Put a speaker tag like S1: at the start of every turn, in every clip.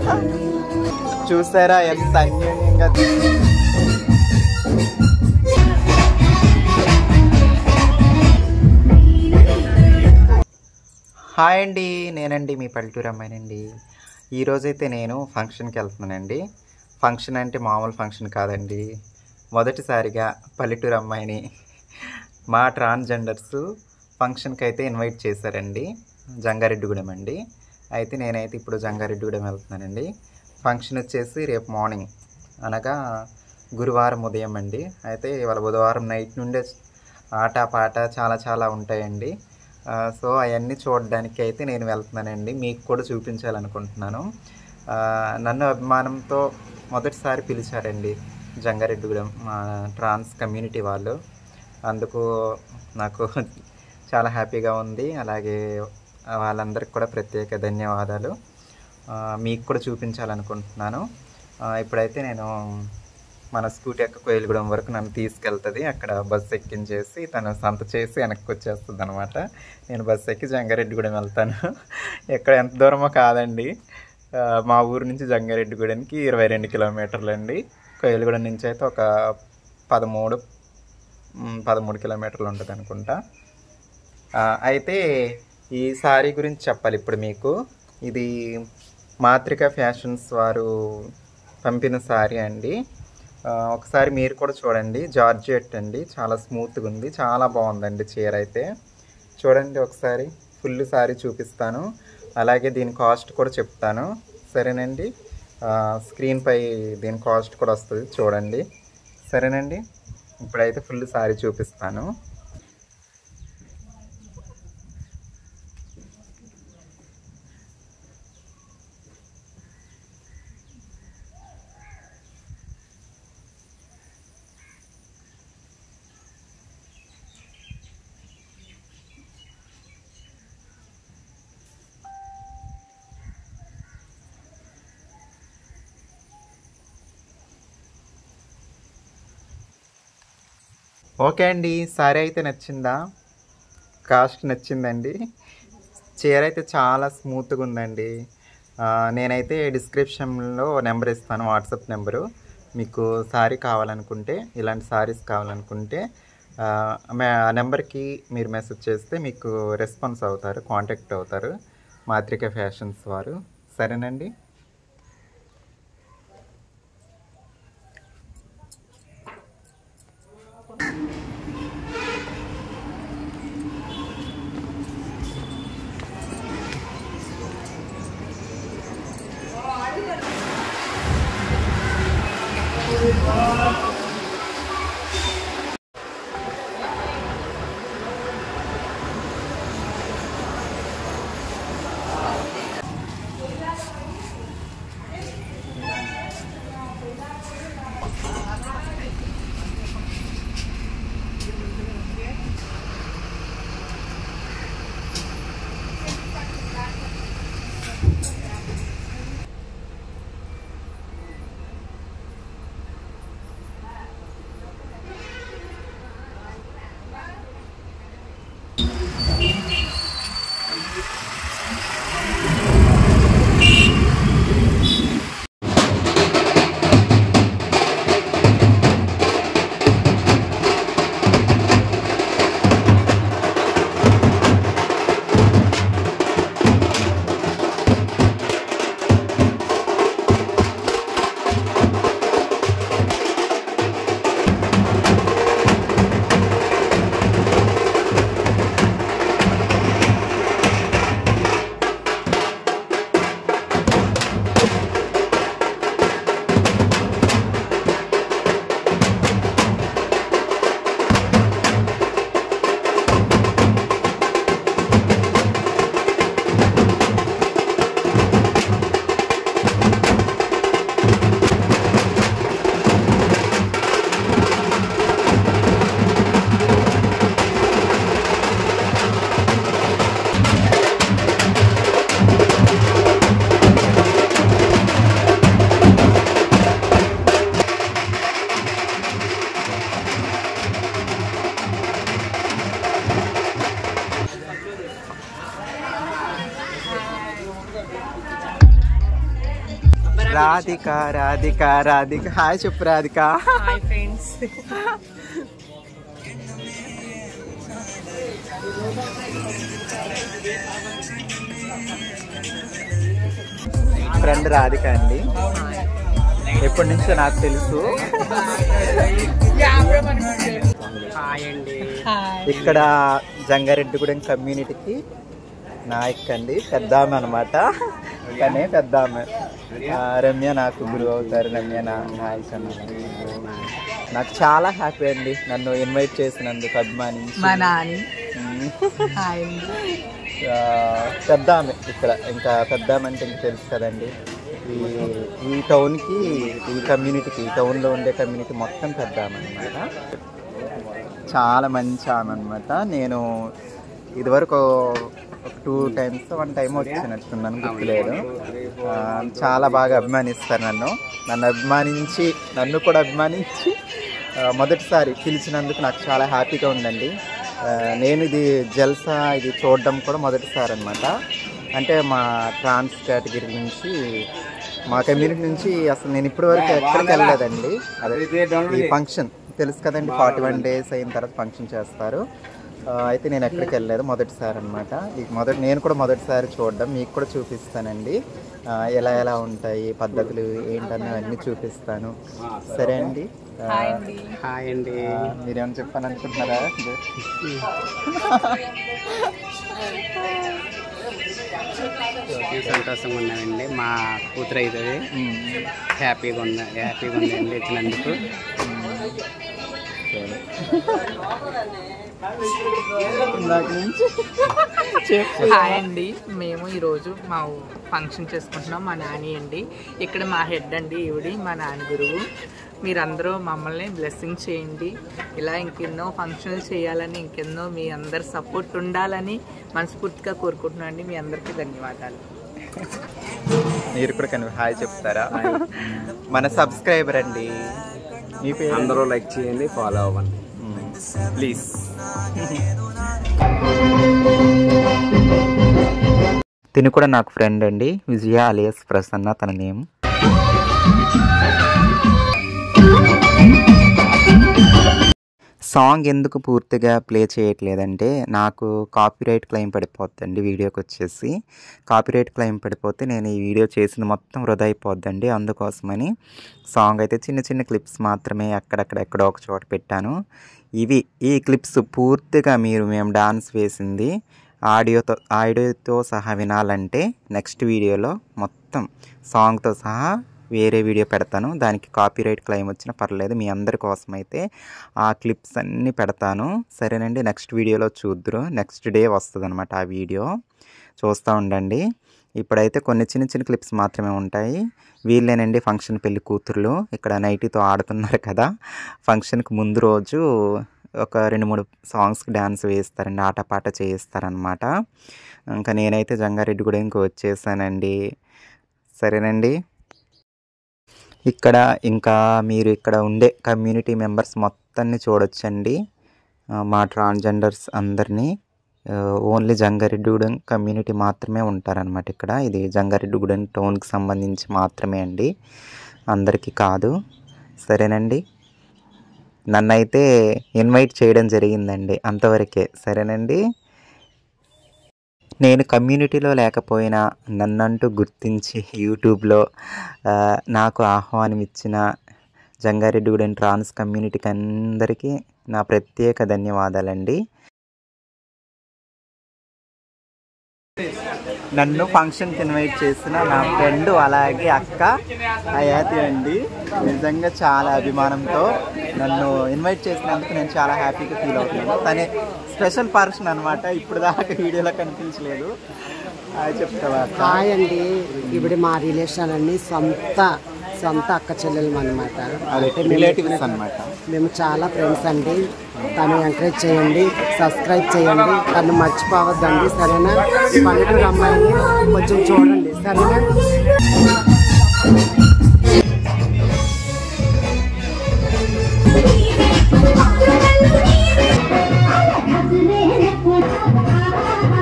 S1: చూసారా ఎంత అన్యోన్యంగా హాయ్ అండి నేనండి మీ పల్లెటూరు అమ్మాయినండి ఈరోజైతే నేను ఫంక్షన్కి వెళ్తున్నానండి ఫంక్షన్ అంటే మామూలు ఫంక్షన్ కాదండి మొదటిసారిగా పల్లెటూరు అమ్మాయిని మా ట్రాన్స్జెండర్స్ ఫంక్షన్కి అయితే ఇన్వైట్ చేశారండి జంగారెడ్డిగూడెం అండి అయితే నేనైతే ఇప్పుడు జంగారెడ్డిగూడెం వెళ్తున్నానండి ఫంక్షన్ వచ్చేసి రేపు మార్నింగ్ అనగా గురువారం ఉదయం అండి అయితే ఇవాళ బుధవారం నైట్ నుండే ఆట పాట చాలా చాలా ఉంటాయండి ఆ, సో అవన్నీ చూడడానికి అయితే నేను వెళ్తున్నానండి మీకు కూడా చూపించాలనుకుంటున్నాను ఆ, నన్ను అభిమానంతో మొదటిసారి పిలిచారండి జంగారెడ్డిగూడెం మా ట్రాన్స్ కమ్యూనిటీ వాళ్ళు అందుకు నాకు చాలా హ్యాపీగా ఉంది అలాగే వాళ్ళందరికీ కూడా ప్రత్యేక ధన్యవాదాలు ఆ, మీకు కూడా చూపించాలనుకుంటున్నాను ఆ, ఇప్పుడైతే నేను మన స్కూటీ ఎక్క కోయిలగూడెం వరకు నన్ను తీసుకెళ్తుంది అక్కడ బస్సు ఎక్కించేసి తను సంత చేసి వెనక్కి వచ్చేస్తుంది అనమాట నేను బస్సు ఎక్కి జంగారెడ్డిగూడెం వెళ్తాను ఎక్కడ ఎంత దూరమో కాదండి ఆ, మా ఊరు నుంచి జంగారెడ్డిగూడెంకి ఇరవై రెండు కిలోమీటర్లు అండి కోయిలగూడెం నుంచి అయితే ఒక పదమూడు మ్, పదమూడు కిలోమీటర్లు ఉంటుంది అనుకుంటా ఆ, అయితే ఈ సారీ గురించి చెప్పాలి ఇప్పుడు మీకు ఇది మాతృక ఫ్యాషన్స్ వారు పంపిన సారీ అండి ఆ, ఒకసారి మీరు కూడా చూడండి జార్జెట్ అండి చాలా స్మూత్గా ఉంది చాలా బాగుందండి చీర అయితే చూడండి ఒకసారి ఫుల్ సారీ చూపిస్తాను అలాగే దీని కాస్ట్ కూడా చెప్తాను సరేనండి ఆ, స్క్రీన్పై దీని కాస్ట్ కూడా వస్తుంది చూడండి సరేనండి ఇప్పుడైతే ఫుల్ సారీ చూపిస్తాను ఓకే అండి సారీ అయితే నచ్చిందా కాస్ట్ నచ్చిందండి చీర అయితే చాలా స్మూత్గా ఉందండి ఆ, నేనైతే డిస్క్రిప్షన్లో నెంబర్ ఇస్తాను వాట్సాప్ నెంబరు మీకు సారీ కావాలనుకుంటే ఇలాంటి సారీస్ కావాలనుకుంటే ఆ, మే- ఆ నెంబర్కి మీరు మెసేజ్ చేస్తే మీకు రెస్పాన్స్ అవుతారు కాంటాక్ట్ అవుతారు మాత్రిక ఫ్యాషన్స్ వారు సరేనండి రాధిక రాధిక రాధిక హాయ్ చెప్పు Radhika
S2: hi friends
S1: friend Radhika అండి ఎప్పటి నుంచో నాకు తెలుసు
S2: హాయ్ అండి
S1: ఇక్కడ జంగారెడ్డిగూడెం కమ్యూనిటీకి నాయక్ అండి పెద్ద ఆమె అనమాట కానీ పెద్ద ఆమె ఆ, రమ్య నాకు గురువు అవుతారు రమ్య నా నాయక్ అన్నమాట నాకు చాలా హ్యాపీ అండి నన్ను ఇన్వైట్ చేసినందుకు అభిమానించి
S2: మా నాని
S1: ఉమ్.
S2: హాయ్ అండి
S1: ఆ, పెద్ద ఆమె ఇక్కడ ఇంకా పెద్ద ఆమె అంటే ఇంక తెలుసు కదండి ఈ ఈ టౌన్కి ఈ కమ్యూనిటీకి ఈ టౌన్లో ఉండే కమ్యూనిటీ మొత్తం పెద్ద ఆమె అనమాట చాలా మంచి ఆమె అనమాట నేను ఇదివరకు ఒక టూ టైమ్స్ వన్ టైం వచ్చినట్టున్నాను గుర్తులేదు ఆ, చాలా బాగా అభిమానిస్తారు నన్ను నన్ను అభిమానించి నన్ను కూడా అభిమానించి ఆ, మొదటిసారి పిలిచినందుకు నాకు చాలా హ్యాపీగా ఉందండి ఆ, నేను ఇది జల్సా ఇది చూడడం కూడా మొదటిసారి అనమాట అంటే మా ట్రాన్స్ కేటగిరీ నుంచి మా కమ్యూనిటీ నుంచి అసలు నేను ఇప్పటి వరకు ఎక్కడికి వెళ్ళలేదండి అదే ఈ ఫంక్షన్ తెలుసు కదండి ఫార్టీ వన్ డేస్ అయిన తర్వాత ఫంక్షన్ చేస్తారు ఆ, అయితే నేను ఎక్కడికి వెళ్ళలేదు మొదటిసారి అనమాట ఈ మొదటి నేను కూడా మొదటిసారి చూడడం మీకు కూడా చూపిస్తానండి ఆ, ఎలా ఎలా ఉంటాయి పద్ధతులు ఏంటని అన్నీ చూపిస్తాను సరే అండి ఆ,
S2: హాయ్ అండి
S1: ఆ, మీరేమైనా చెప్పాను అనుకుంటున్నారా
S2: సంతోషంగా ఉన్నామండి మా కూతురు అవుతుంది హ్యాపీగా ఉంది హ్యాపీగా ఉందండి ఇచ్చినందుకు
S1: సరే ఇందాక నుంచి చెప్పు
S3: హాయ్ అండి మేము ఈరోజు మా ఫంక్షన్ చేసుకుంటున్నాం మా నాని అండి ఇక్కడ మా హెడ్ అండి ఈవిడి మా నాని గురువు మీరందరూ మమ్మల్ని బ్లెస్సింగ్ చేయండి ఇలా ఇంకెన్నో ఫంక్షన్లు చేయాలని ఇంకెన్నో మీ అందరి సపోర్ట్ ఉండాలని మనస్ఫూర్తిగా కోరుకుంటున్నాను అండి మీ అందరికీ ధన్యవాదాలు
S1: మీరు కూడా కనుక హాయ్ చెప్తారా మన సబ్స్క్రైబర్ అండి మీ పేరు
S2: అందరూ లైక్ చేయండి ఫాలో అవ్వండి
S1: ప్లీజ్ తిను కూడా నాకు ఫ్రెండ్ అండి విజయ అలియస్ ప్రసన్న తన నేమ్ సాంగ్ ఎందుకు పూర్తిగా ప్లే చేయట్లేదంటే నాకు కాపీరైట్ క్లెయిమ్ పడిపోద్దండి వీడియోకి వచ్చేసి కాపీరైట్ క్లెయిమ్ పడిపోతే నేను ఈ వీడియో చేసింది మొత్తం వృధా అయిపోద్దండి అందుకోసమని సాంగ్ అయితే చిన్న చిన్న క్లిప్స్ మాత్రమే అక్కడక్కడ ఎక్కడో ఒక చోట పెట్టాను ఇవి ఈ క్లిప్స్ పూర్తిగా మీరు మేము డాన్స్ వేసింది ఆడియోతో ఆడియోతో సహా వినాలంటే నెక్స్ట్ వీడియోలో మొత్తం సాంగ్తో సహా వేరే వీడియో పెడతాను దానికి కాపీరైట్ క్లెయిమ్ వచ్చినా పర్లేదు మీ అందరి కోసం అయితే ఆ క్లిప్స్ అన్నీ పెడతాను సరేనండి నెక్స్ట్ వీడియోలో చూద్దరు నెక్స్ట్ డే వస్తుంది అనమాట ఆ వీడియో చూస్తూ ఉండండి ఇప్పుడైతే కొన్ని చిన్న చిన్న క్లిప్స్ మాత్రమే ఉంటాయి వీళ్ళేనండి ఫంక్షన్ పెళ్లి కూతుర్లు ఇక్కడ నైటీతో ఆడుతున్నారు కదా ఫంక్షన్కి ముందు రోజు ఒక రెండు మూడు సాంగ్స్కి డ్యాన్స్ వేస్తారండి ఆటపాట చేయిస్తారనమాట ఇంకా నేనైతే జంగారెడ్డి కూడా ఇంకో వచ్చేసానండి సరేనండి ఇక్కడ ఇంకా మీరు ఇక్కడ ఉండే కమ్యూనిటీ మెంబర్స్ మొత్తాన్ని చూడొచ్చండి ఆ, మా ట్రాన్స్జెండర్స్ అందరినీ ఆ, ఓన్లీ జంగారెడ్డిగూడెం కమ్యూనిటీ మాత్రమే ఉంటారనమాట ఇక్కడ ఇది జంగారెడ్డిగూడెం టౌన్కి సంబంధించి మాత్రమే అండి అందరికీ కాదు సరేనండి నన్నైతే ఇన్వైట్ చేయడం జరిగిందండి అంతవరకే సరేనండి నేను కమ్యూనిటీలో లేకపోయినా నన్నంటూ గుర్తించి యూట్యూబ్లో ఆ, నాకు ఆహ్వానం ఇచ్చిన జంగారెడ్డిగూడెం ట్రాన్స్ కమ్యూనిటీకి అందరికీ నా ప్రత్యేక ధన్యవాదాలండి నన్ను ఫంక్షన్కి ఇన్వైట్ చేసిన నా ఫ్రెండ్ అలాగే అక్క అయాతి అండి నిజంగా చాలా అభిమానంతో నన్ను ఇన్వైట్ చేసినందుకు నేను చాలా హ్యాపీగా ఫీల్ అవుతున్నాను తనే స్పెషల్ పర్సన్ అనమాట ఇప్పుడు దాకా వీడియోలో కనిపించలేదు అది చెప్తావా అక్క?
S4: హాయ్ అండి ఇప్పుడు మా రిలేషన్ అన్ని సొంత సొంత అక్క చెల్లెలు అనమాట
S1: అదే రిలేటివ్స్ అనమాట
S4: మేము చాలా ఫ్రెండ్స్ అండి తను ఎంకరేజ్ చేయండి సబ్స్క్రైబ్ చేయండి తను మర్చిపోవద్దండి సరేనా పల్లెటూరు అమ్మాయిని కొంచెం చూడండి సరేనా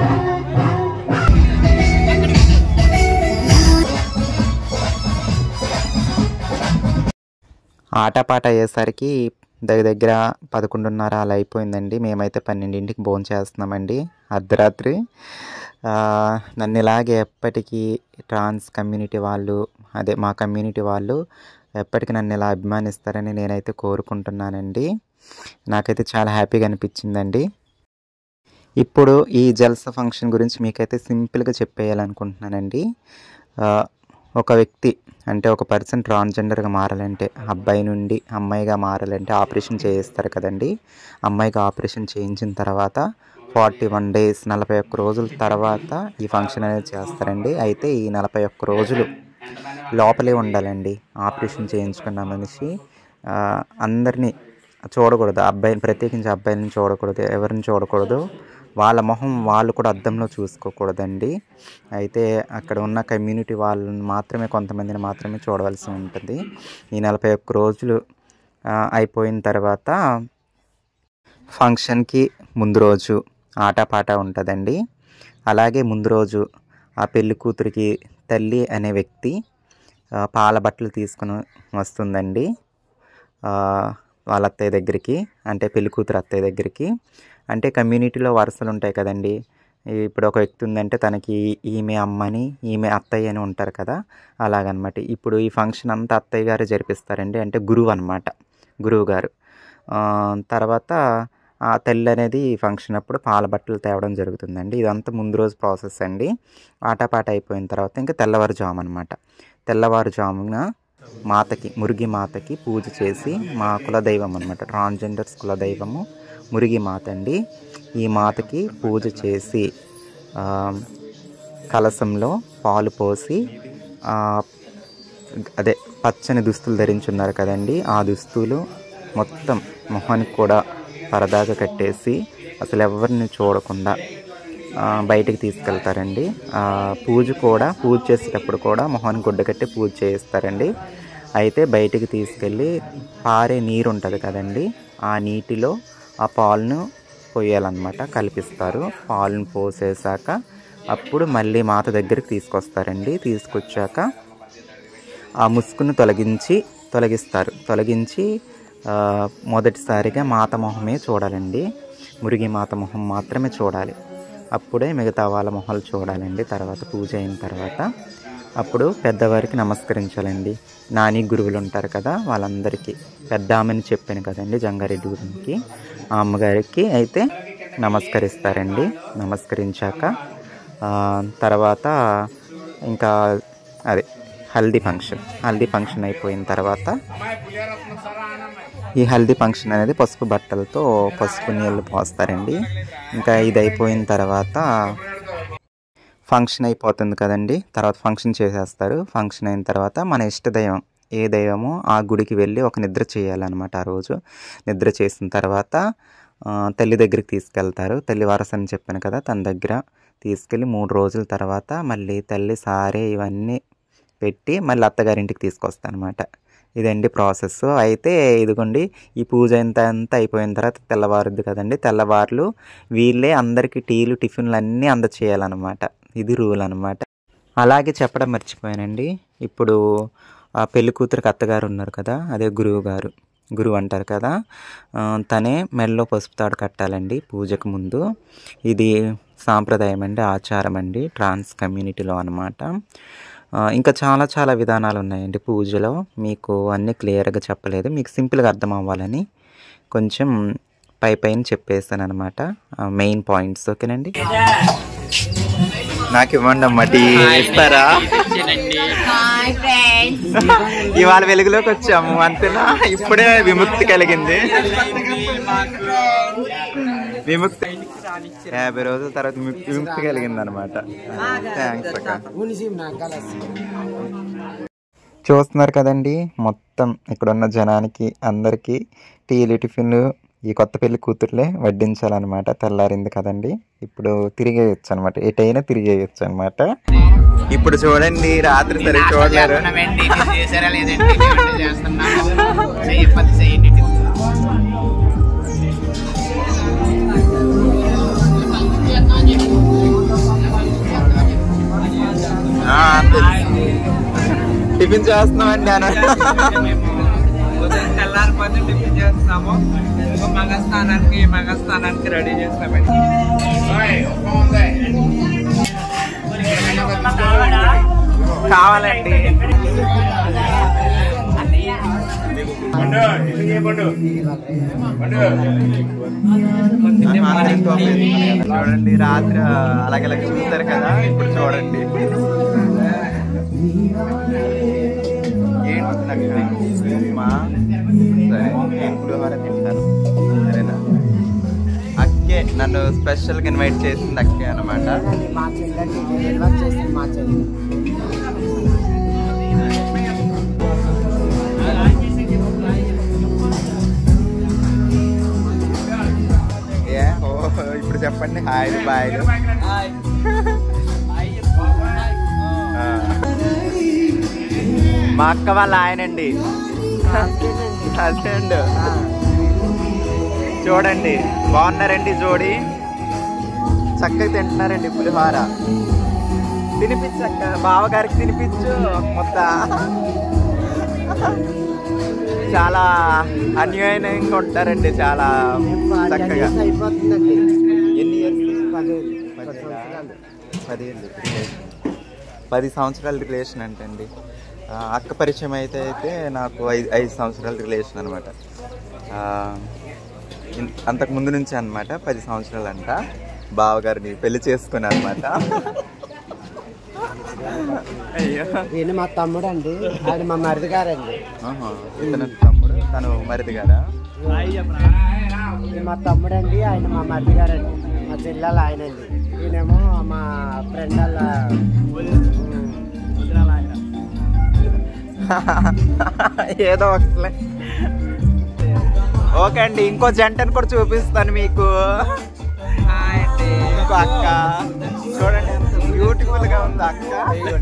S5: Thank
S1: ఆటపాట అయ్యేసరికి దగ్గర దగ్గర పదకొండున్నర అలా అయిపోయిందండి మేమైతే పన్నెండింటికి భోజనం చేస్తున్నామండి అర్ధరాత్రి ఆ, నన్ను ఇలాగే ఎప్పటికీ ట్రాన్స్ కమ్యూనిటీ వాళ్ళు అదే మా కమ్యూనిటీ వాళ్ళు ఎప్పటికీ నన్ను ఇలా అభిమానిస్తారని నేనైతే కోరుకుంటున్నానండి నాకైతే చాలా హ్యాపీగా అనిపించిందండి ఇప్పుడు ఈ జల్స ఫంక్షన్ గురించి మీకైతే సింపుల్గా చెప్పేయాలనుకుంటున్నానండి ఆ, ఒక వ్యక్తి అంటే ఒక పర్సన్ ట్రాన్స్జెండర్గా మారాలంటే అబ్బాయి నుండి అమ్మాయిగా మారాలంటే ఆపరేషన్ చేయిస్తారు కదండి అమ్మాయిగా ఆపరేషన్ చేయించిన తర్వాత ఫార్టీ వన్ డేస్ నలభై ఒక్క రోజుల తర్వాత ఈ ఫంక్షన్ అనేది చేస్తారండి అయితే ఈ నలభై ఒక్క రోజులు లోపలే ఉండాలండి ఆపరేషన్ చేయించుకున్న మనిషి ఆ, అందరినీ చూడకూడదు అబ్బాయిని ప్రత్యేకించి అబ్బాయిని చూడకూడదు ఎవరిని చూడకూడదు వాళ్ళ మొహం వాళ్ళు కూడా అద్దంలో చూసుకోకూడదండి అయితే అక్కడ ఉన్న కమ్యూనిటీ వాళ్ళని మాత్రమే కొంతమందిని మాత్రమే చూడవలసి ఉంటుంది ఈ నలభై ఒక్క రోజులు ఆ, అయిపోయిన తర్వాత ఫంక్షన్కి ముందు రోజు ఆటపాట ఉంటుందండి అలాగే ముందు రోజు ఆ పెళ్లి కూతురికి తల్లి అనే వ్యక్తి ఆ, పాల బట్టలు తీసుకుని వస్తుందండి ఆ, వాళ్ళ అత్తయ్య దగ్గరికి అంటే పెళ్లి కూతురు అత్తయ్య దగ్గరికి అంటే కమ్యూనిటీలో వరుసలు ఉంటాయి కదండి ఇప్పుడు ఒక వ్యక్తి ఉందంటే తనకి ఈమె అమ్మని ఈమె అత్తయ్య అని ఉంటారు కదా అలాగనమాట ఇప్పుడు ఈ ఫంక్షన్ అంతా అత్తయ్య గారు జరిపిస్తారండి అంటే గురువు అనమాట గురువు గారు ఆ, తర్వాత ఆ తల్లి అనేది ఈ ఫంక్షన్ అప్పుడు పాల బట్టలు తేవడం జరుగుతుందండి ఇదంతా ముందు రోజు ప్రాసెస్ అండి ఆటపాట అయిపోయిన తర్వాత ఇంకా తెల్లవారుజాము అనమాట తెల్లవారుజామున మాతకి మురిగి మాతకి పూజ చేసి మా కులదైవం అనమాట ట్రాన్స్జెండర్స్ కులదైవము మురిగి మాత అండి ఈ మాతకి పూజ చేసి ఆ, కలశంలో పాలు పోసి ఆ, అదే పచ్చని దుస్తులు ధరించున్నారు కదండి ఆ దుస్తులు మొత్తం మొహానికి కూడా పరదాగా కట్టేసి అసలు ఎవరిని చూడకుండా ఆ, బయటికి తీసుకెళ్తారండి ఆ, పూజ కూడా పూజ చేసేటప్పుడు కూడా మొహానికి గుడ్డ కట్టి పూజ చేయిస్తారండి అయితే బయటికి తీసుకెళ్ళి పారే నీరు ఉంటుంది కదండి ఆ నీటిలో ఆ పాలను పోయాలన్నమాట కలిపిస్తారు పాలను పోసేసాక అప్పుడు మళ్ళీ మాత దగ్గరికి తీసుకొస్తారండి తీసుకొచ్చాక ఆ ముసుగును తొలగించి తొలగిస్తారు తొలగించి ఆ, మొదటిసారిగా మాత మొహమే చూడాలండి మురిగి మాత మొహం మాత్రమే చూడాలి అప్పుడే మిగతా వాళ్ళ మొహాలు చూడాలండి తర్వాత పూజ అయిన తర్వాత అప్పుడు పెద్దవారికి నమస్కరించాలండి నాని గురువులు ఉంటారు కదా వాళ్ళందరికీ పెద్ద ఆమెని చెప్పాను కదండి జంగారెడ్డి గురించి ఆ అమ్మగారికి అయితే నమస్కరిస్తారండి నమస్కరించాక ఆ, తర్వాత ఇంకా అదే హల్దీ ఫంక్షన్ హల్దీ ఫంక్షన్ అయిపోయిన తర్వాత ఈ హల్దీ ఫంక్షన్ అనేది పసుపు బట్టలతో పసుపు నీళ్ళు పోస్తారండి ఇంకా ఇది అయిపోయిన తర్వాత ఫంక్షన్ అయిపోతుంది కదండి తర్వాత ఫంక్షన్ చేసేస్తారు ఫంక్షన్ అయిన తర్వాత మన ఇష్ట దైవం ఏ దైవమో ఆ గుడికి వెళ్ళి ఒక నిద్ర చేయాలన్నమాట ఆ రోజు నిద్ర చేసిన తర్వాత ఆ, తల్లి దగ్గరికి తీసుకెళ్తారు తల్లి వరస అని చెప్పాను కదా తన దగ్గర తీసుకెళ్ళి మూడు రోజుల తర్వాత మళ్ళీ తల్లి సారే ఇవన్నీ పెట్టి మళ్ళీ అత్తగారింటికి తీసుకొస్తాను అనమాట ఇదండి ప్రాసెస్ అయితే ఇదిగోండి ఈ పూజ అంత అంతా అయిపోయిన తర్వాత తెల్లవారుద్ది కదండి తెల్లవారులు వీళ్ళే అందరికీ టీలు టిఫిన్లు అన్నీ అందచేయాలన్నమాట ఇది రూల్ అనమాట అలాగే చెప్పడం మర్చిపోయానండి ఇప్పుడు ఆ పెళ్లి కూతురికి అత్తగారు ఉన్నారు కదా అదే గురువు గారు గురువు అంటారు కదా ఆ, తనే మెడలో పసుపు తాడు కట్టాలండి పూజకు ముందు ఇది సాంప్రదాయం అండి ఆచారం అండి ట్రాన్స్ కమ్యూనిటీలో అనమాట ఇంకా చాలా చాలా విధానాలు ఉన్నాయండి పూజలో మీకు అన్నీ క్లియర్గా చెప్పలేదు మీకు సింపుల్గా అర్థం అవ్వాలని కొంచెం పై పైన చెప్పేస్తాను అనమాట మెయిన్ పాయింట్స్ ఓకేనండి నాకు ఇవ్వండి అమ్మ టీ ఇస్తారా ఇవాళ వెలుగులోకి వచ్చాము అంతేనా ఇప్పుడే విముక్తి కలిగింది విముక్తి యాభై రోజుల తర్వాత విముక్తి విముక్తి కలిగింది అనమాట థ్యాంక్స్ అక్క చూస్తున్నారు కదండి మొత్తం ఇక్కడ ఉన్న జనానికి అందరికీ టీలు టిఫిన్లు ఈ కొత్త పెళ్లి కూతుర్లే వడ్డించాలన్నమాట తెల్లారింది కదండి ఇప్పుడు తిరిగేయచ్చు అనమాట ఎటైనా తిరిగేయచ్చు అనమాట ఇప్పుడు చూడండి రాత్రి సరే చూడలేరు
S2: చేస్తున్నామండి మీరు చేశారా లేదండి మేము చేస్తున్నాము చేయకపోతే చేయండి
S1: ఆ, తెలుసు. టిఫిన్ చేస్తున్నామండి అన్న
S3: ఉదయం తెల్లారిపోతే టిఫిన్ చేస్తున్నాము ఇంకో మగ స్నానానికి మగ స్నానానికి రెడీ చేస్తామండి కావాలండి
S1: చూడండి రాత్రి అలాగే అలాగే చూస్తారు కదా ఇప్పుడు చూడండి ఏంటి నాకు ఉప్మా సరే నేను పులిహోర తింటాను సరేనా అక్కే నన్ను స్పెషల్గా ఇన్వైట్ చేసింది అక్కే అనమాట
S4: మా చెల్లండి డెలివర్ చేసింది మా చెల్లి
S1: ఏ ఓ ఇప్పుడు చెప్పండి హాయ్ బాయ్ మా అక్క వాళ్ళ ఆయనండి హస్బెండ్ చూడండి బాగున్నారండి జోడి చక్కగా తింటున్నారండి పులిహోర తినిపించక్క బావగారికి తినిపించు మొత్త చాలా అన్యాయంగా ఉంటారండి చాలా చక్కగా
S4: అయిపోతుందండి
S1: ఎన్ని ఇయర్స్
S4: పదిహేను
S1: పది
S4: పది సంవత్సరాలు
S1: పదిహేను పది సంవత్సరాల రిలేషన్ అంటండి ఆ, అక్క పరిచయం అయితే అయితే నాకు ఐదు ఐదు సంవత్సరాల రిలేషన్ అనమాట అంతకు ముందు నుంచి అనమాట పది సంవత్సరాలు అంట బావగారిని పెళ్లి చేసుకుని అనమాట అయ్యో
S4: ఈయన మా తమ్ముడు అండి ఆయన మా మరిది గారండి
S1: ఆహా. ఇతను తమ్ముడు తను మరిది కదా
S4: ఈయన మా తమ్ముడు అండి ఆయన మా మరిది గారండి మా చెల్లెలు ఆయన అండి ఈయనేమో మా ఫ్రెండ్ వాళ్ళ
S1: ఏదో ఒకట్లే ఓకే అండి ఇంకో జంటను కూడా చూపిస్తాను మీకు ఇంకో అక్క చూడండి ఎంత బ్యూటిఫుల్ గా ఉంది అక్క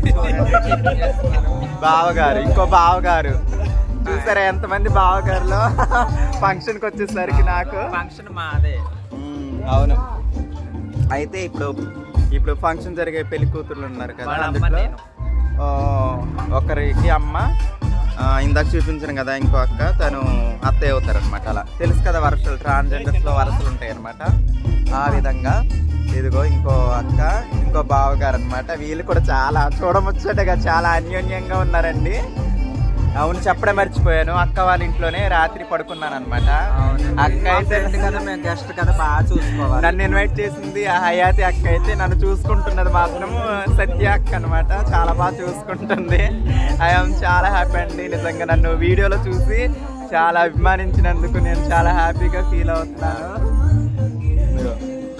S1: బావగారు ఇంకో బావగారు చూసారా ఎంతమంది బావగారులో ఫంక్షన్ కి వచ్చేసరికి నాకు
S3: ఫంక్షన్ మాదే
S1: మ్మ్, అవును అయితే ఇప్పుడు ఇప్పుడు ఫంక్షన్ జరిగే పెళ్లి కూతుర్లు ఉన్నారు కదా
S3: వాళ్ళ అమ్మ
S1: అందులో
S3: నేను.
S1: ఆ, ఒకరికి అమ్మ ఆ, ఇందాక చూపించాను కదా ఇంకో అక్క తను అత్తయ్య అవుతారు అనమాట అలా తెలుసు కదా వరుసలు ట్రాన్స్జెండర్స్ లో వరుసలు ఉంటాయి అనమాట ఆ విధంగా ఇదిగో ఇంకో అక్క ఇంకో బావగారు అనమాట వీళ్ళు కూడా చాలా చూడముచ్చటగా చాలా అన్యోన్యంగా ఉన్నారండి అవును చెప్పడం మర్చిపోయాను అక్క వాళ్ళ ఇంట్లోనే రాత్రి పడుకున్నాను అనమాట అక్క అయితే
S3: కదా మేము గెస్ట్ కదా బాగా చూసుకోవాలి
S1: నన్ను ఇన్వైట్ చేసింది ఆ హయాతి అక్క అయితే నన్ను చూసుకుంటున్నది మాత్రం సత్య అక్క అనమాట చాలా బాగా చూసుకుంటుంది ఐఎమ్ చాలా హ్యాపీ అండి నిజంగా నన్ను వీడియోలో చూసి చాలా అభిమానించినందుకు నేను చాలా హ్యాపీగా ఫీల్ అవుతున్నాను ఇదిగో.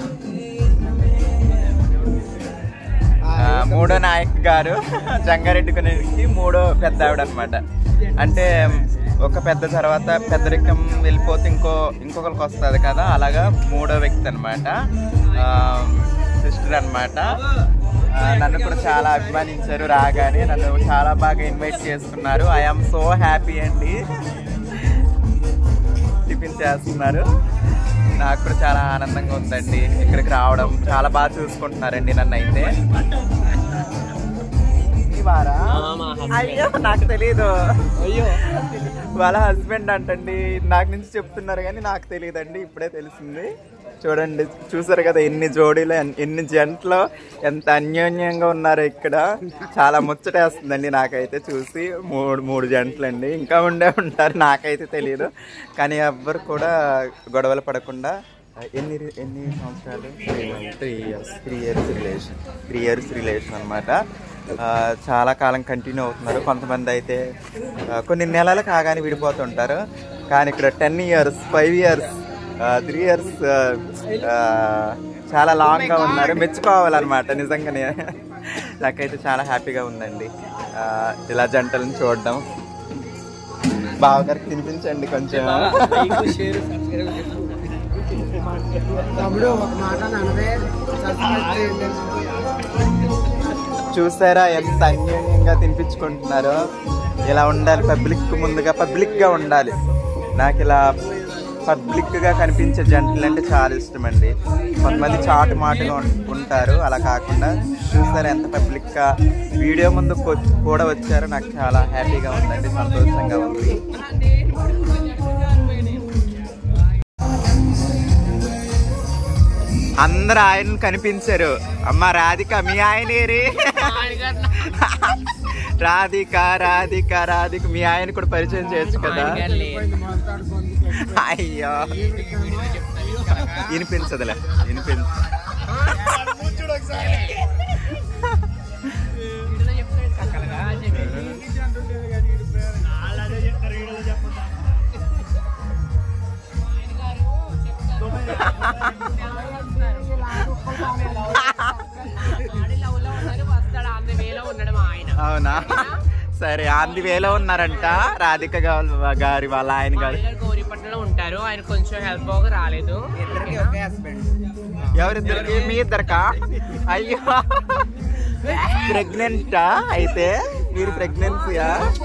S1: ఆ, మూడో నాయక్ గారు జంగారెడ్డి కొనేకి మూడో పెద్ద ఆవిడ అనమాట అంటే ఒక పెద్ద తర్వాత పెద్దరికం వెళ్ళిపోతే ఇంకో ఇంకొకరికి వస్తుంది కదా అలాగా మూడో వ్యక్తి అనమాట సిస్టర్ అనమాట నన్ను కూడా చాలా అభిమానించారు రాగానే నన్ను చాలా బాగా ఇన్వైట్ చేసుకున్నారు ఐఎమ్ సో హ్యాపీ అండి టిఫిన్ చేస్తున్నారు నాకు కూడా చాలా ఆనందంగా ఉందండి ఇక్కడికి రావడం చాలా బాగా చూసుకుంటున్నారండి నన్ను అయితే ఈ వారా అయ్యో నాకు తెలీదు అయ్యో వాళ్ళ హస్బెండ్ అంటండి నాకు నుంచి చెప్తున్నారు కానీ నాకు తెలియదండి ఇప్పుడే తెలిసింది చూడండి చూసారు కదా ఎన్ని జోడీలు ఎన్- ఎన్ని జంటలు ఎంత అన్యోన్యంగా ఉన్నారో ఇక్కడ చాలా ముచ్చటేస్తుందండి నాకైతే చూసి మూడు మూడు జంటలండి ఇంకా ఉండే ఉంటారు నాకైతే తెలియదు కానీ ఎవ్వరు కూడా గొడవలు పడకుండా ఎన్ని ఎన్ని సంవత్సరాలు three years three years relation three years relation అనమాట చాలా కాలం కంటిన్యూ అవుతున్నారు కొంతమంది అయితే ఆ, కొన్ని నెలలు కాగానే విడిపోతుంటారు కానీ ఇక్కడ ten years five years three years చాలా లాంగ్గా ఉన్నారు మెచ్చుకోవాలన్నమాట నిజంగానే నాకైతే చాలా హ్యాపీగా ఉందండి ఆ, ఇలా జంటలను చూడడం బావగారికి తినిపించండి కొంచెం
S4: తమ్ముడు ఒక మాట నన్నదే సబ్స్క్రైబ్ చేయండి
S1: చూసారా ఎంత అన్యోన్యంగా తినిపించుకుంటున్నారో ఇలా ఉండాలి పబ్లిక్ ముందుగా పబ్లిక్గా ఉండాలి నాకు ఇలా పబ్లిక్గా కనిపించే జంటలు అంటే చాలా ఇష్టం అండి కొంతమంది చాటు మాటగా ఉం- ఉంటారు అలా కాకుండా చూసారా ఎంత పబ్లిక్గా వీడియో ముందు కొ- కూడా వచ్చారో నాకు చాలా హ్యాపీగా ఉందండి సంతోషంగా ఉంది అందరు ఆయన కనిపించారు అమ్మ రాధిక మీ ఆయన ఏరి రాధిక రాధిక రాధిక మీ ఆయన కూడా పరిచయం చేయొచ్చు కదా అయ్యో వినిపించదులే వినిపించ అవునా సరే ఆంది వేలో ఉన్నారంట రాధిక గా- గారి వాళ్ళ ఆయన గారు
S5: గౌరీపట్నంలో ఉంటారు ఆయన కొంచెం హెల్ప్ బాగా రాలేదు
S1: ఎవరిద్దరికి మీ ఇద్దరికా అయ్యో ప్రెగ్నెంటా అయితే మీరు ప్రెగ్నెన్సీయా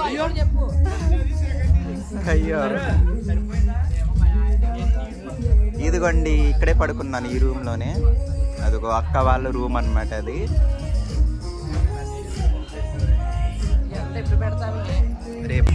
S1: అయ్యో ఇదిగోండి ఇక్కడే పడుకున్నాను ఈ రూమ్ లోనే అదిగో అక్క వాళ్ళ రూమ్ అన్నమాట అది రేపు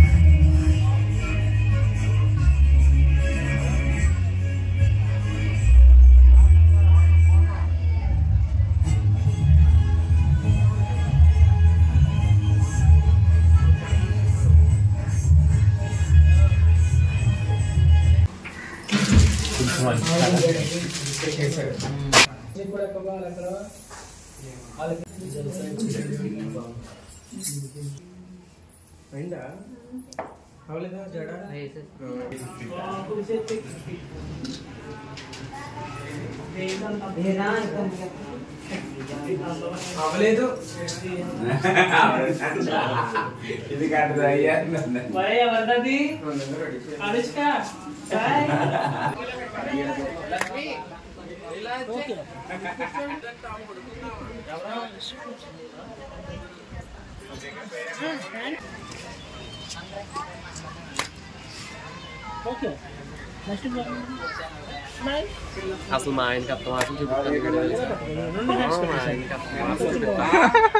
S5: అసలు మా ఆయనకి అర్థం అసలు చూపిస్తాను ఇక్కడ. మా ఆయనకి అర్థం అసలు చూపిస్తాను.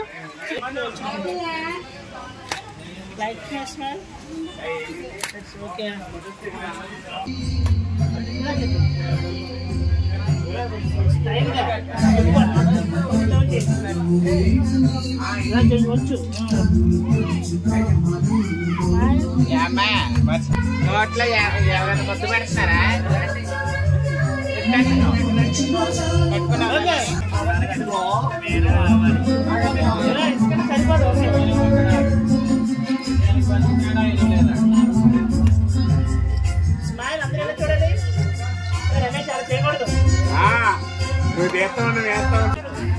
S2: నోట్లో ఎవరైనా ముద్దు పెడుతున్నారా నువ్వు తీస్తావు నువ్వు వేస్తావు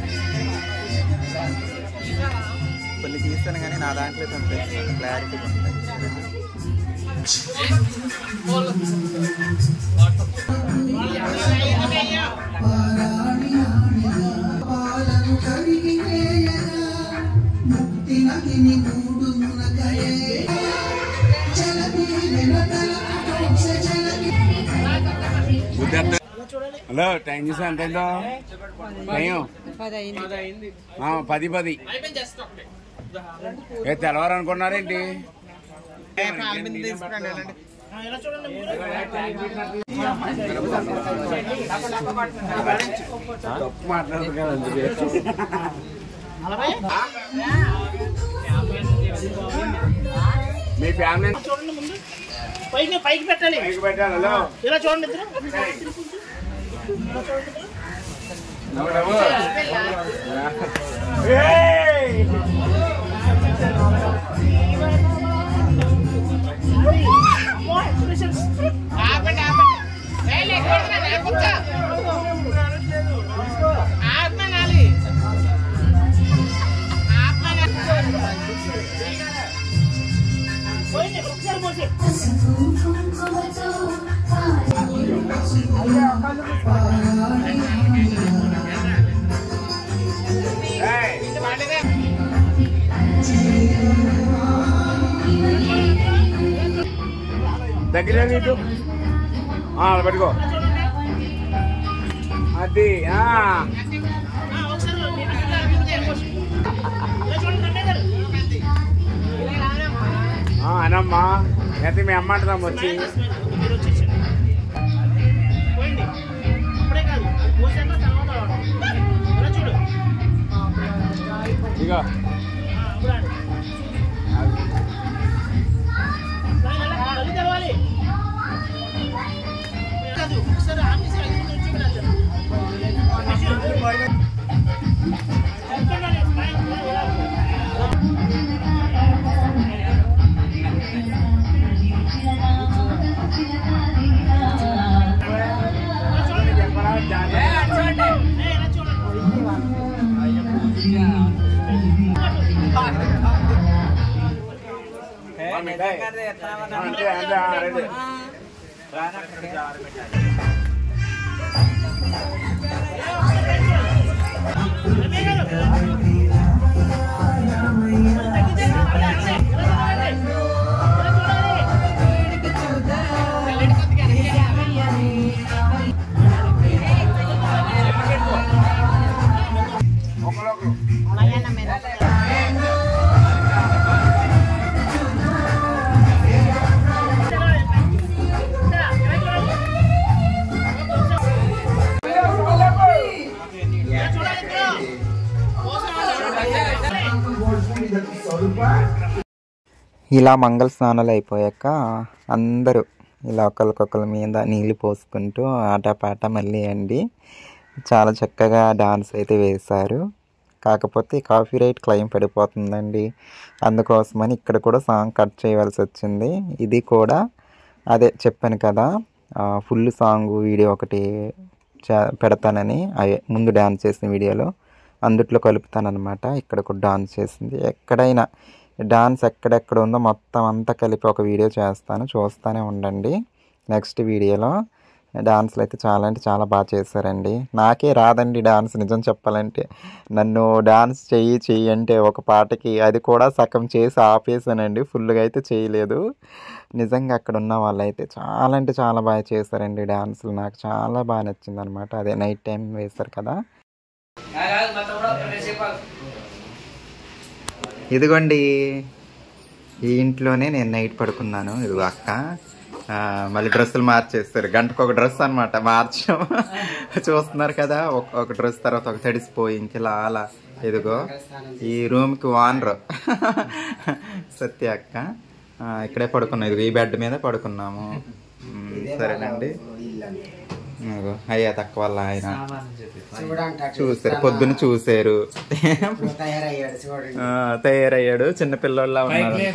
S1: కొన్ని తీస్తాను కానీ నా దాంట్లో పంపిస్తాను క్లారిటీ ఉంటాయి
S2: హలో టైం చూసా ఎంత అయిందో టైం ఆ, పది పది ఏ తెలవారు అనుకున్నారేంటి తప్పు మాట్లాడదు కదా అందుకే. మీ ఫ్యామిలీ
S6: పైకి పైకి పెట్టాలి
S2: పైకి పెట్టాలి హలో
S6: ఇలా చూడండి ఇద్దరు
S2: నవ్వు, నవ్వు. ఏయ్!
S6: అమ్మో, expressions. పోయింది, ఒకసారి పోసి.
S2: ఏయ్! దగ్గర నీటు ఆ, అలా పట్టుకో అది ఆ.
S6: ఆ, ఒకసారి ఇలా పోసి. ఇలా చూడండి, కన్నయ్య గారు.
S2: ఆ, అనమ్మా అయితే మీ అమ్మ అంటున్నాం వచ్చి
S6: మీరు వచ్చేసారు పోయింది ఇప్పుడే కాదు అది పోసాక తర్వాత వాడు. ఇలా చూడు
S2: ఇగో
S6: ఆ, అప్పుడు ఆడు. ఇలా, ఇలా, కళ్ళు తెరవాలి కాదు ఒకసారి ఆఫీస్ ఐదు నిమిషాలు వచ్చి ఇక్కడ వెళ్తాను. చెప్తున్నాను, స్మైల్, ఇలా, ఇలా. ఏ, ఇలా చూడండి
S2: అంతే అంతే ఆ, రెడీ
S1: ఇలా మంగళ స్నానాలు అయిపోయాక అందరూ ఇలా ఒకరికొకరి మీద నీళ్ళు పోసుకుంటూ ఆటపాట మళ్ళీ అండి చాలా చక్కగా డాన్స్ అయితే వేశారు కాకపోతే కాఫీ రైట్ క్లెయిమ్ పడిపోతుందండి అందుకోసమని ఇక్కడ కూడా సాంగ్ కట్ చేయవలసి వచ్చింది ఇది కూడా అదే చెప్పాను కదా ఫుల్ సాంగ్ వీడియో ఒకటి చే- పెడతానని అదే ముందు డాన్స్ చేసిన వీడియోలో అందుట్లో కలుపుతానమాట ఇక్కడ కూడా డాన్స్ చేసింది ఎక్కడైనా డాన్స్ ఎక్కడెక్కడ ఉందో మొత్తం అంతా కలిపి ఒక వీడియో చేస్తాను చూస్తూనే ఉండండి నెక్స్ట్ వీడియోలో డాన్స్లు అయితే చాలా అంటే చాలా బాగా చేశారండి నాకే రాదండి డాన్స్ నిజం చెప్పాలంటే నన్ను డాన్స్ చెయ్యి చెయ్యి అంటే ఒక పాటకి అది కూడా సగం చేసి ఆపేసానండి ఫుల్గా అయితే చేయలేదు నిజంగా అక్కడ ఉన్న వాళ్ళైతే చాలా అంటే చాలా బాగా చేశారండి డాన్సులు నాకు చాలా బాగా నచ్చింది అనమాట అదే నైట్ టైం వేశారు కదా ఇదిగోండి ఈ ఇంట్లోనే నేను నైట్ పడుకున్నాను ఇదిగో అక్క ఆ, మళ్ళీ డ్రెస్సులు మార్చేస్తారు గంటకు ఒక డ్రెస్ అనమాట మార్చడం చూస్తున్నారు కదా ఒక ఒక డ్రెస్ తర్వాత ఒక తడిసిపోయి ఇంకెలా అలా ఇదిగో ఈ రూమ్కి ఓనర్ సత్య అక్క ఆ, ఇక్కడే పడుకున్నాం ఇదిగో ఈ బెడ్ మీద పడుకున్నాము ఉమ్, సరేనండి ఇదిగో అయ్యా తక్కువ వాళ్ళ ఆయన
S4: చూడండి
S1: చూసారు పొద్దున చూసారు
S4: తయారయ్యాడు చూడండి
S1: ఆ, తయారయ్యాడు చిన్న పిల్లోళ్ళ ఉన్నాడంట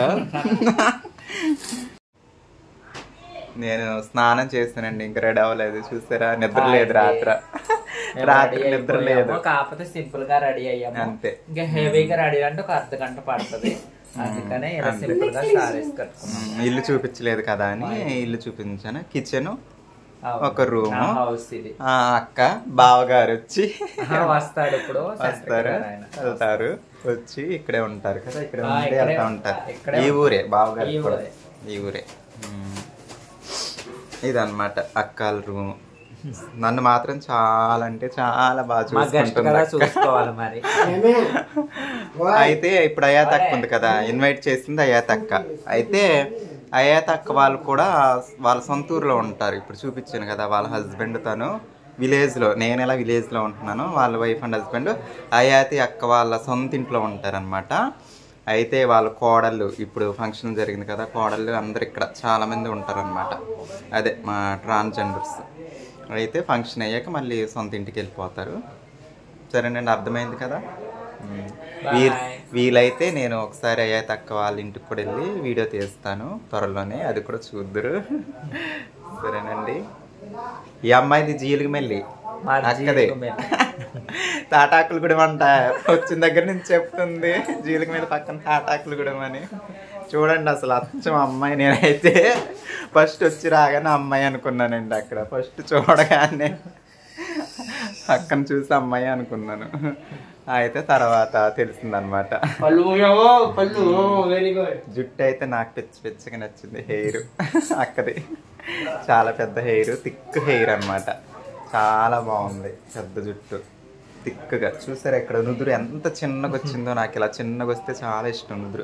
S1: నేను స్నానం చేస్తానండి ఇంకా రెడీ అవ్వలేదు చూసారా నిద్ర లేదు రాత్రి రాత్రి నిద్ర లేదు
S3: కాకపోతే సింపుల్ గా రెడీ అయ్యాము
S1: అంతే.
S3: ఇంకా హెవీగా రెడీ అంటే ఒక అర్ధ గంట పడుతుంది అందుకనే ఇలా
S1: అంతే.
S3: సింపుల్ గా సారీస్ కట్టుకున్నాం
S1: ఉమ్, ఇల్లు చూపించలేదు కదా అని ఇల్లు చూపించాను కిచెన్
S3: అవును.
S1: ఒక రూమ్
S3: నా హౌస్ ఇది
S1: అక్క బావగారు వచ్చి
S3: ఆ, వస్తాడు ఇప్పుడు
S1: వస్తారు
S3: సెంటర్కి ఆయన.
S1: వెళ్తారు వచ్చి ఇక్కడే ఉంటారు కదా ఇక్కడే
S3: ఆ,
S1: ఉండి
S3: ఇక్కడే
S1: వెళ్తా
S3: ఉంటా-
S1: ఉంటారు
S3: ఇక్కడే
S1: ఈ
S3: ఉంటా.
S1: ఊరే బావగారు
S3: ఈ
S1: కూడా
S3: ఊరే.
S1: ఈ ఊరే ఉమ్. ఇదన్నమాట అక్కల రూమ్ నన్ను మాత్రం చాలా అంటే చాలా బాగా
S3: మా గెస్ట్
S1: చూసుకుంటుంది
S3: కదా
S1: అక్క.
S3: చూసుకోవాలి మరి
S4: ఏమే? ఓయ్.
S1: అయితే ఇప్పుడు అయ్యా తక్క ఉంది కదా ఇన్వైట్ చేసింది అయ్యా తక్క అయితే అయ్యా తక్క వాళ్ళు కూడా వాళ్ళ సొంత ఊర్లో ఉంటారు ఇప్పుడు చూపించాను కదా వాళ్ళ హస్బెండ్ తను విలేజ్లో నేను ఎలా విలేజ్లో ఉంటున్నాను వాళ్ళ వైఫ్ అండ్ హస్బెండ్ అయాతి అక్క వాళ్ళ సొంత ఇంట్లో ఉంటారనమాట అయితే వాళ్ళ కోడళ్ళు ఇప్పుడు ఫంక్షన్ జరిగింది కదా కోడళ్ళు అందరు ఇక్కడ చాలామంది ఉంటారనమాట అదే మా ట్రాన్స్జెండర్స్ అయితే ఫంక్షన్ అయ్యాక మళ్ళీ సొంత ఇంటికి వెళ్ళిపోతారు సరేనండి అర్థమైంది కదా ఉమ్. వీ- వీలైతే నేను ఒకసారి అయ్యా తక్క వాళ్ళ ఇంటికి కూడా వెళ్ళి వీడియో తీస్తాను త్వరలోనే అది కూడా చూద్దరు సరేనండి ఈ అమ్మాయిది జీలుగు మెల్లి
S3: మాది
S1: అక్కదే
S3: జీలుగుమెల్లి.
S1: తాటాకులు కూడా అంట వచ్చిన దగ్గర నుంచి చెప్తుంది జీలుగు మీద పక్కన తాటాకులు కూడా అని చూడండి అసలు అచ్చం అమ్మాయి నేనైతే ఫస్ట్ వచ్చి రాగానే అమ్మాయి అనుకున్నానండి అక్కడ ఫస్ట్ చూడగానే అక్కను చూసి అమ్మాయి అనుకున్నాను అయితే తర్వాత తెలిసిందనమాట
S5: పళ్ళు పోయావో పళ్ళు వెరీ గుడ్
S1: జుట్టు అయితే నాకు పిచ్చి పిచ్చిగా నచ్చింది హెయిర్ అక్కది చాలా పెద్ద హెయిర్ థిక్ హెయిర్ అన్నమాట చాలా బాగుంది పెద్ద జుట్టు థిక్గా చూసారు ఇక్కడ నుదురు ఎంత చిన్నగా వచ్చిందో నాకు ఇలా చిన్నగా వస్తే చాలా ఇష్టం నుదురు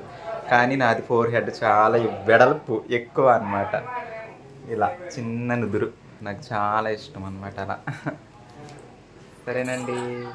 S1: కానీ నాది ఫోర్ హెడ్ చాలా వెడల్పు ఎక్కువ అన్నమాట ఇలా చిన్న నుదురు నాకు చాలా ఇష్టం అన్నమాట అలా సరేనండి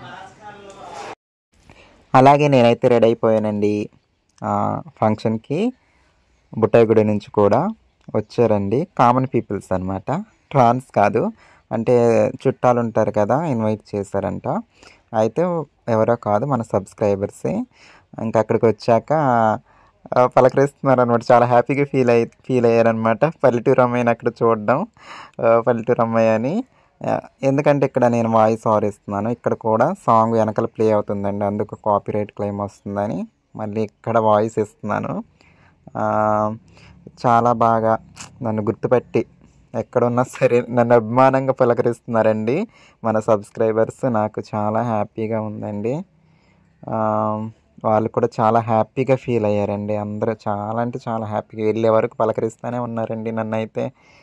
S1: అలాగే నేనైతే రెడీ అయిపోయానండి ఆ, ఫంక్షన్కి బుట్టాయిగూడ నుంచి కూడా వచ్చారండి కామన్ పీపుల్స్ అన్నమాట ట్రాన్స్ కాదు అంటే చుట్టాలు ఉంటారు కదా ఇన్వైట్ చేశారంట అయితే ఎవరో కాదు మన సబ్స్క్రైబర్సే ఇంకా అక్కడికి వచ్చాక ఆ, పలకరిస్తున్నారు అనమాట చాలా హ్యాపీగా ఫీల్ అయ్యి ఫీల్ అయ్యారనమాట పల్లెటూరు అమ్మాయిని అక్కడ చూడడం ఆ, పల్లెటూరు అమ్మాయి అని ఆ, ఎందుకంటే ఇక్కడ నేను వాయిస్ ఆర్ ఇస్తున్నాను ఇక్కడ కూడా సాంగ్ వెనకాల ప్లే అవుతుందండి అందుకు కాపీరైట్ క్లెయిమ్ వస్తుందని మళ్ళీ ఇక్కడ వాయిస్ ఇస్తున్నాను ఆ, చాలా బాగా నన్ను గుర్తుపెట్టి ఎక్కడున్నా సరే నన్ను అభిమానంగా పలకరిస్తున్నారండి మన సబ్స్క్రైబర్స్ నాకు చాలా హ్యాపీగా ఉందండి ఆ, వాళ్ళు కూడా చాలా హ్యాపీగా ఫీల్ అయ్యారండి అందరూ చాలా అంటే చాలా హ్యాపీగా వెళ్ళే వరకు పలకరిస్తూనే ఉన్నారండి నన్ను అయితే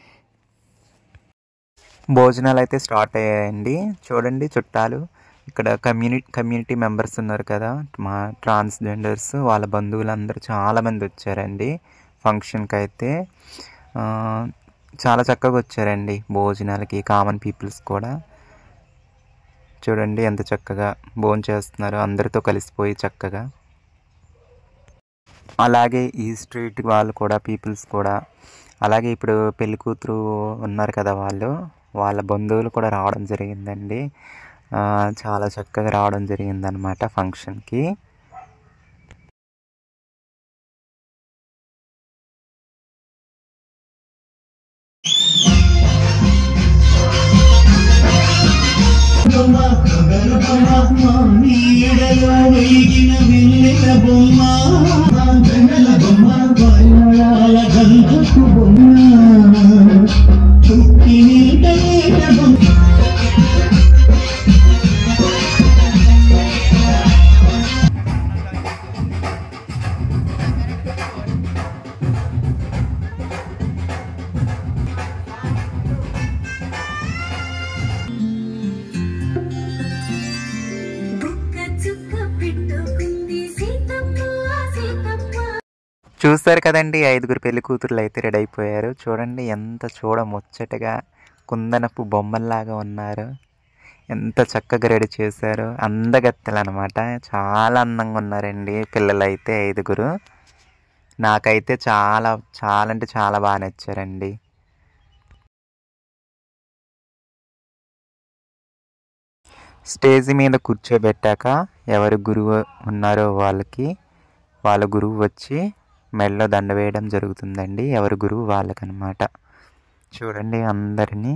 S1: భోజనాలు అయితే స్టార్ట్ అయ్యాయండి చూడండి చుట్టాలు ఇక్కడ కమ్యూనిటీ కమ్యూనిటీ మెంబర్స్ ఉన్నారు కదా మా ట్రాన్స్జెండర్స్ వాళ్ళ బంధువులందరూ చాలామంది వచ్చారండి ఫంక్షన్కి అయితే ఆ, చాలా చక్కగా వచ్చారండి భోజనాలకి కామన్ పీపుల్స్ కూడా చూడండి ఎంత చక్కగా భోజనం చేస్తున్నారు అందరితో కలిసిపోయి చక్కగా అలాగే ఈ స్ట్రీట్ వాళ్ళు కూడా పీపుల్స్ కూడా అలాగే ఇప్పుడు పెళ్లి కూతురు ఉన్నారు కదా వాళ్ళు వాళ్ళ బంధువులు కూడా రావడం జరిగిందండి ఆ, చాలా చక్కగా రావడం జరిగిందనమాట ఫంక్షన్కి
S7: బుక్క చుక్క పెట్టుకుంది సీతమ్మ సీతమ్మ
S1: చూస్తారు కదండి ఐదుగురు పెళ్లి కూతుర్లు అయితే రెడీ అయిపోయారు చూడండి ఎంత చూడ ముచ్చటగా కుందనపు బొమ్మల్లాగా ఉన్నారు ఎంత చక్కగా రెడీ చేశారు అందగత్తెలు అనమాట చాలా అందంగా ఉన్నారండి పిల్లలు అయితే ఐదుగురు నాకైతే చాలా చాలా అంటే చాలా బాగా నచ్చారండి స్టేజ్ మీద కూర్చోబెట్టాక ఎవరు గురువు ఉన్నారో వాళ్ళకి వాళ్ళ గురువు వచ్చి మెడలో దండ వేయడం జరుగుతుందండి ఎవరి గురువు వాళ్ళకనమాట చూడండి అందరినీ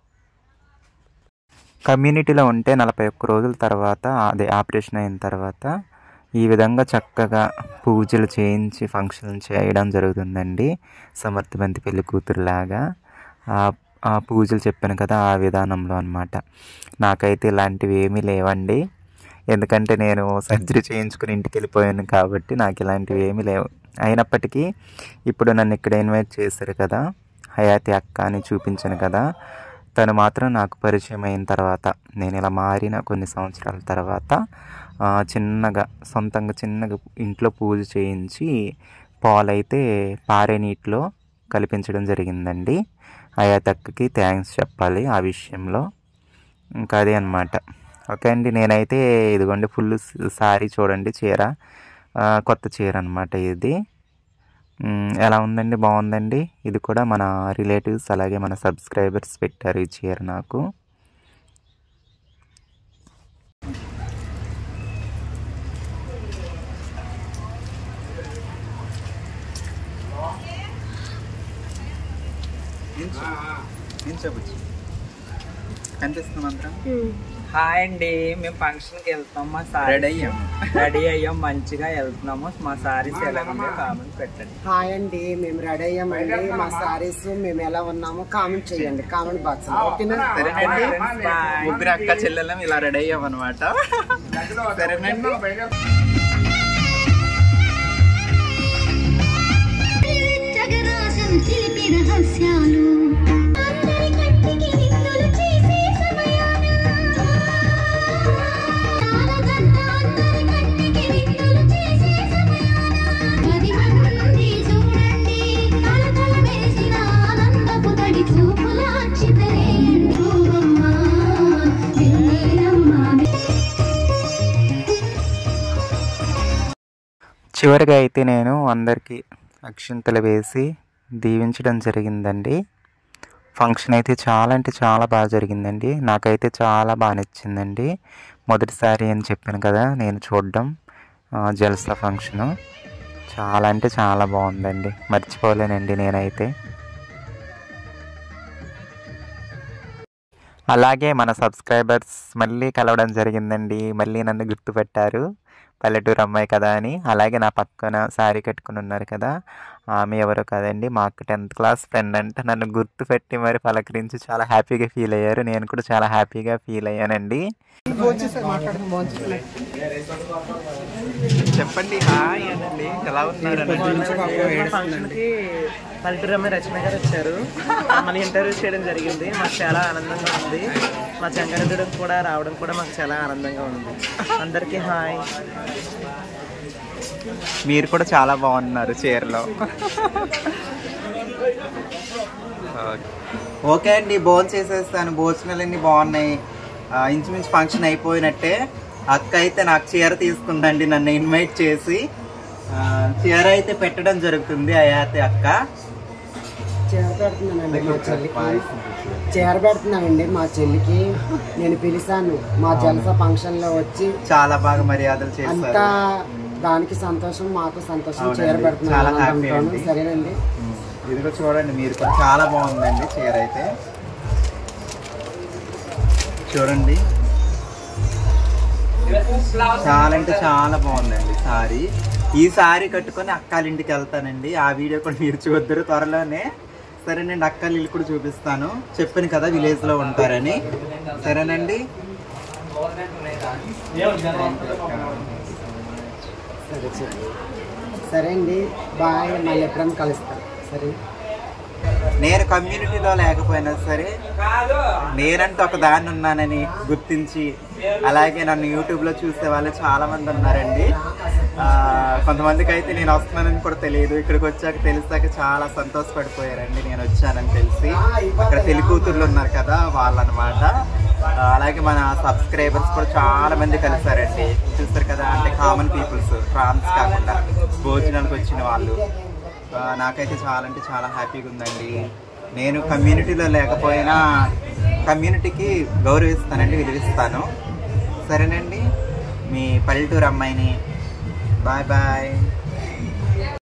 S1: కమ్యూనిటీలో ఉంటే నలభై ఒక్క రోజుల తర్వాత అదే ఆపరేషన్ అయిన తర్వాత ఈ విధంగా చక్కగా పూజలు చేయించి ఫంక్షన్లు చేయడం జరుగుతుందండి సమర్థవంతి పెళ్లి కూతురులాగా ఆ- ఆ పూజలు చెప్పాను కదా ఆ విధానంలో అనమాట నాకైతే ఇలాంటివి ఏమీ లేవండి ఎందుకంటే నేను సర్జరీ చేయించుకుని ఇంటికి వెళ్ళిపోయాను కాబట్టి నాకు ఇలాంటివి ఏమీ లేవు అయినప్పటికీ ఇప్పుడు నన్ను ఇక్కడ ఇన్వైట్ చేశారు కదా హయాతి అక్క అని చూపించాను కదా తను మాత్రం నాకు పరిచయం అయిన తర్వాత నేను ఇలా మారిన కొన్ని సంవత్సరాల తర్వాత ఆ, చిన్నగా సొంతంగా చిన్నగా ఇంట్లో పూజ చేయించి పాలైతే పారే నీటిలో కల్పించడం జరిగిందండి హయాతి అక్కకి థ్యాంక్స్ చెప్పాలి ఆ విషయంలో ఇంకా అదే అనమాట ఓకే అండి నేనైతే ఇదిగోండి ఫుల్ సారీ చూడండి చీర ఆ, కొత్త చీర అనమాట ఇది మ్, ఎలా ఉందండి బాగుందండి ఇది కూడా మన రిలేటివ్స్ అలాగే మన సబ్స్క్రైబర్స్ పెట్టారు ఈ చీర నాకు కనిపిస్తుంది మంత్రం
S3: హాయ్ అండి మేము ఫంక్షన్కి వెళ్తాం మా సారీ
S1: రెడీ అయ్యాం
S3: రెడీ అయ్యాం మంచిగా వెళ్తున్నాము మా సారీస్ ఎలా ఉందో కామెంట్ పెట్టండి
S4: హాయ్ అండి మేము రెడీ అయ్యామండి మా సారీస్ మేము ఎలా ఉన్నామో కామెంట్ చేయండి కామెంట్ బాక్స్ ఓకేనా
S1: సరేనండి
S3: Bye.
S1: ముగ్గురు అక్క చెల్లెలం ఇలా రెడీ అయ్యాం అనమాట సరేనండి
S7: జగరాశం చిలిపి రహస్యాలు అందరి కంటికి విందులు చేసే సమయాన తారగంట అందరి కంటికి విందులు చేసే సమయాన పది మంది
S1: చివరిగా అయితే నేను అందరికీ అక్షింతలు వేసి దీవించడం జరిగిందండి ఫంక్షన్ అయితే చాలా అంటే చాలా బాగా జరిగిందండి నాకైతే చాలా బాగా నచ్చిందండి మొదటిసారి అని చెప్పాను కదా నేను చూడడం ఆ, జల్సా ఫంక్షను చాలా అంటే చాలా బాగుందండి మర్చిపోలేనండి నేనైతే అలాగే మన సబ్స్క్రైబర్స్ మళ్ళీ కలవడం జరిగిందండి మళ్ళీ నన్ను గుర్తుపెట్టారు పల్లెటూరు అమ్మాయి కదా అని అలాగే నా పక్కన శారీ కట్టుకుని ఉన్నారు కదా ఆమె ఎవరో కదండి మా అక్క టెన్త్ క్లాస్ ఫ్రెండ్ అంటే నన్ను గుర్తుపెట్టి మరి పలకరించి చాలా హ్యాపీగా ఫీల్ అయ్యారు నేను కూడా చాలా హ్యాపీగా ఫీల్ అయ్యానండి చెప్పండి హాయ్ అనండి ఎలా ఉన్నారు
S6: ఫంక్షన్కి పల్లెటూరు అమ్మాయి రచన గారు వచ్చారు మన ఇంటర్వ్యూ చేయడం జరిగింది మాకు చాలా ఆనందంగా ఉంది మా చంగారెడ్డి కూడా రావడం కూడా మాకు చాలా ఆనందంగా ఉంది అందరికీ హాయ్
S1: మీరు కూడా చాలా బాగున్నారు చీరలో ఓకే అండి భోజనం చేసేస్తాను భోజనాలన్నీ బాగున్నాయి ఆ, ఇంచుమించు ఫంక్షన్ అయిపోయినట్టే అక్క అయితే నాకు చీర తీసుకుందండి నన్ను ఇన్వైట్ చేసి ఆ, చీర అయితే పెట్టడం జరుగుతుంది అయాతి అక్క
S4: చీర పెడుతున్నానండి మా చెల్లికి చీర పెడుతున్నానండి మా చెల్లికి నేను పిలిచాను మా జలస ఫంక్షన్లో వచ్చి
S1: చాలా బాగా మర్యాదలు
S4: అంతా
S1: చేస్తారు
S4: దానికి సంతోషం మాకు సంతోషం
S1: అవునండి.
S4: చీర పెడుతున్నాను
S1: చాలా happy
S4: ఆనందంతోను.
S1: అండి.
S4: సరేనండి
S1: ఇదిగో చూడండి మీరు కూడా చాలా బాగుందండి చీర అయితే చూడండి చాలా అంటే చాలా బాగుందండి సారీ ఈ సారీ కట్టుకొని అక్కాల ఇంటికి వెళ్తానండి ఆ వీడియో కూడా మీరు చూద్దరు త్వరలోనే సరేనండి అక్కలు ఇల్లు కూడా చూపిస్తాను చెప్పాను కదా విలేజ్ లో ఉంటారని సరేనండి
S4: సరే సరే సరే అండి బాయ్ మళ్ళీ ఎప్పుడైనా కలుస్తాను సరే
S1: నేను కమ్యూనిటీలో లేకపోయినా సరే నేనంటూ ఒక దాన్ని ఉన్నానని గుర్తించి అలాగే నన్ను యూట్యూబ్లో చూసే వాళ్ళు చాలా మంది ఉన్నారండి ఆ, కొంతమందికి అయితే నేను వస్తున్నానని కూడా తెలియదు ఇక్కడికి వచ్చాక తెలిసాక చాలా సంతోషపడిపోయారండి నేను వచ్చానని తెలిసి అక్కడ తెలుగు కూతుర్లు ఉన్నారు కదా వాళ్ళనమాట ఆ, అలాగే మన సబ్స్క్రైబర్స్ కూడా చాలా మంది కలిసారండి చూస్తారు కదా అంటే కామన్ పీపుల్స్ ట్రాన్స్ కాకుండా భోజనాలకు వచ్చిన వాళ్ళు ఆ, నాకైతే చాలా అంటే చాలా హ్యాపీగా ఉందండి నేను కమ్యూనిటీలో లేకపోయినా కమ్యూనిటీకి గౌరవిస్తానండి విలువిస్తాను సరేనండి మీ పల్లెటూరు అమ్మాయిని బాయ్ బాయ్